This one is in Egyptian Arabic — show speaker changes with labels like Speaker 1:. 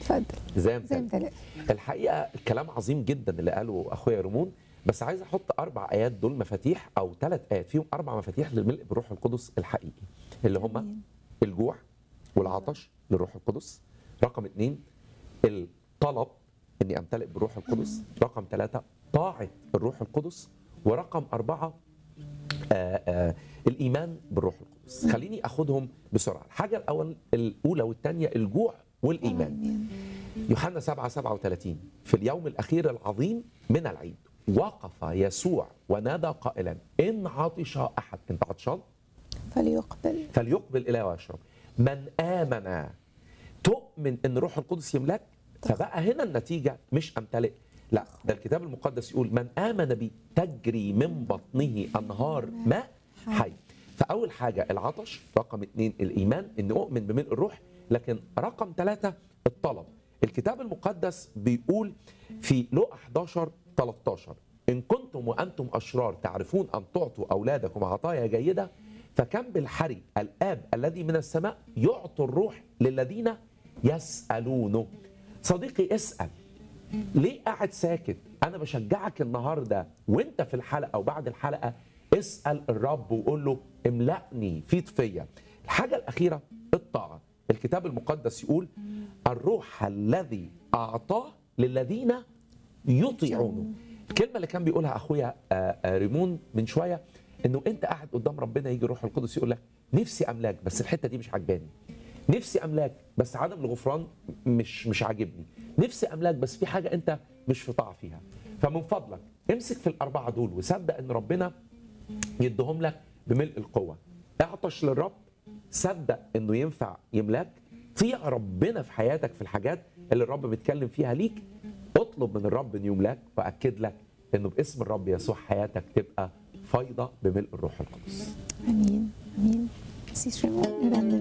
Speaker 1: اتفضل
Speaker 2: زي
Speaker 1: زي
Speaker 2: ما
Speaker 1: ما تلاقي
Speaker 2: الحقيقه الكلام عظيم جدا اللي قاله اخويا رمون بس عايز احط اربع ايات دول مفاتيح او ثلاث ايات فيهم اربع مفاتيح للملء بالروح القدس الحقيقي اللي هم
Speaker 1: آمين.
Speaker 2: الجوع والعطش للروح القدس رقم اثنين الطلب اني امتلئ بالروح القدس رقم ثلاثة طاعة الروح القدس ورقم أربعة آآ آآ الإيمان بالروح القدس خليني أخدهم بسرعة الحاجة الأول الأولى والثانية الجوع والإيمان
Speaker 1: آمين.
Speaker 2: يوحنا 7 37 في اليوم الأخير العظيم من العيد وقف يسوع ونادى قائلا إن عطش أحد أنت عطشان
Speaker 1: فليقبل
Speaker 2: فليقبل إليه ويشرب من آمن تؤمن أن روح القدس يملك فبقى هنا النتيجة مش أمتلئ لا ده الكتاب المقدس يقول من آمن بي تجري من بطنه أنهار ماء حي فأول حاجة العطش رقم اثنين الإيمان أن أؤمن بملء الروح لكن رقم ثلاثة الطلب الكتاب المقدس بيقول في لقا 11 13 إن كنتم وأنتم أشرار تعرفون أن تعطوا أولادكم عطايا جيدة فكم بالحري الآب الذي من السماء يعطي الروح للذين يسألونه صديقي اسأل ليه قاعد ساكت انا بشجعك النهارده وانت في الحلقه وبعد الحلقه اسال الرب وقول له املأني فيض فيا الحاجه الاخيره الطاعه الكتاب المقدس يقول الروح الذي اعطاه للذين يطيعونه الكلمه اللي كان بيقولها اخويا آه، آه، ريمون من شويه انه انت قاعد قدام ربنا يجي الروح القدس يقول لك نفسي املاك بس الحته دي مش عجباني نفسي املاك بس عدم الغفران مش مش عاجبني نفسي املاك بس في حاجه انت مش في طاعه فيها فمن فضلك امسك في الاربعه دول وصدق ان ربنا يديهم لك بملء القوه اعطش للرب صدق انه ينفع يملاك طيع ربنا في حياتك في الحاجات اللي الرب بيتكلم فيها ليك اطلب من الرب انه يملاك واكد لك انه باسم الرب يسوع حياتك تبقى فايضه بملء الروح القدس
Speaker 1: امين امين سيس ريمون